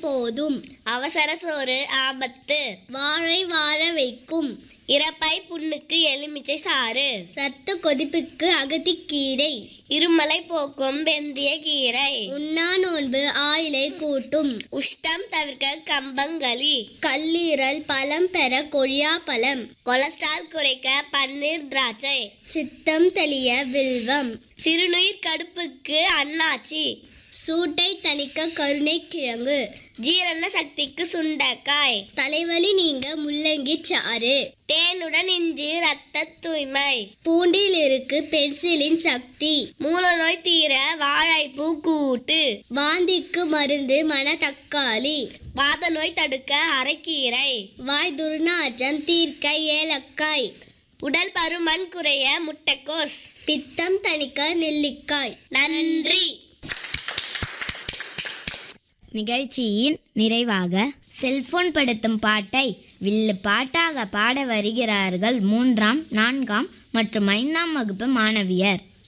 போதும் அவசர சோறு ஆபத்து வாழை வாழ வைக்கும் இறப்பை புண்ணுக்கு எலுமிச்சை சாறு இரத்த கொதிப்புக்கு அகத்திக்கீரை இருமலை போக்கும் வெந்தய கீரை உண்ணா நோன்பு ஆயிலை கூட்டும் உஷ்டம் தவிர்க்க கம்பங்களி கல்லீரல் பலம் பெற கொழியா பழம் கொலஸ்ட்ரால் குறைக்க பன்னீர் திராட்சை சித்தம் தெளிய வில்வம் சிறுநீர் கடுப்புக்கு அன்னாச்சி சூட்டை தணிக்க கருணை கிழங்கு ஜீரண சக்திக்கு சுண்டைக்காய் தலைவலி நீங்க முள்ளங்கி சாறு தேனுடன் இஞ்சி ரத்த தூய்மை பூண்டில் இருக்கு பென்சிலின் சக்தி மூல நோய் தீர வாழைப்பூ கூட்டு வாந்திக்கு மருந்து மணத்தக்காளி வாத நோய் தடுக்க அரைக்கீரை வாய் துர்நாற்றம் தீர்க்க ஏலக்காய் உடல் பருமன் குறைய முட்டைக்கோஸ் பித்தம் தணிக்க நெல்லிக்காய் நன்றி நிகழ்ச்சியின் நிறைவாக செல்போன் படுத்தும் பாட்டை வில்லு பாட்டாக பாட வருகிறார்கள் மூன்றாம் நான்காம் மற்றும் ஐந்தாம் வகுப்பு மாணவியர்